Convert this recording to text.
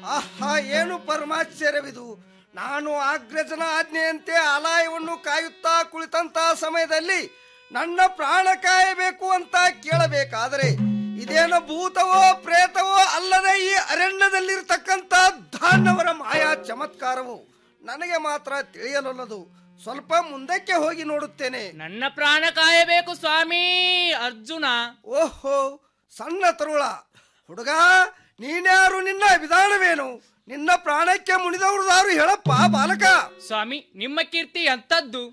ಆಹಾ ಏನು ಪರಮಾಶ್ಚರ್ಯವಿದು ನಾನು ಅಗ್ರಜನ ಆಜ್ಞೆಯಂತೆ ಆಲಯವನ್ನು ಕಾಯುತ್ತಾ ಕುಳಿತಂತ ಸಮಯದಲ್ಲಿ ನನ್ನ ಪ್ರಾಣ ಕಾಯಬೇಕು ಅಂತ ಕೇಳಬೇಕಾದರೆ ಇದೇನೋ ಭೂತವೋ ಪ್ರೇತವೋ ಅಲ್ಲದೆ ಈ ಅರಣ್ಯದಲ್ಲಿರ್ತಕ್ಕಂಥ ದಾನವರ ಮಾಯಾ ಚಮತ್ಕಾರವು ನನಗೆ ಮಾತ್ರ ತಿಳಿಯಲೊಲ್ಲದು ಸ್ವಲ್ಪ ಮುಂದಕ್ಕೆ ಹೋಗಿ ನೋಡುತ್ತೇನೆ ನನ್ನ ಪ್ರಾಣ ಕಾಯಬೇಕು ಸ್ವಾಮಿ ಅರ್ಜುನ ಓಹೋ ಸಣ್ಣ ತರುಳ ಹುಡುಗ ನೀನ್ಯಾರು ನಿನ್ನ ವಿಧಾನವೇನು ನಿನ್ನ ಪ್ರಾಣಕ್ಕೆ ಮುಣಿದವರುದಾರು ಹೇಳಪ್ಪ ಬಾಲಕ ಸ್ವಾಮಿ ನಿಮ್ಮ ಕೀರ್ತಿ ಎಂತದ್ದು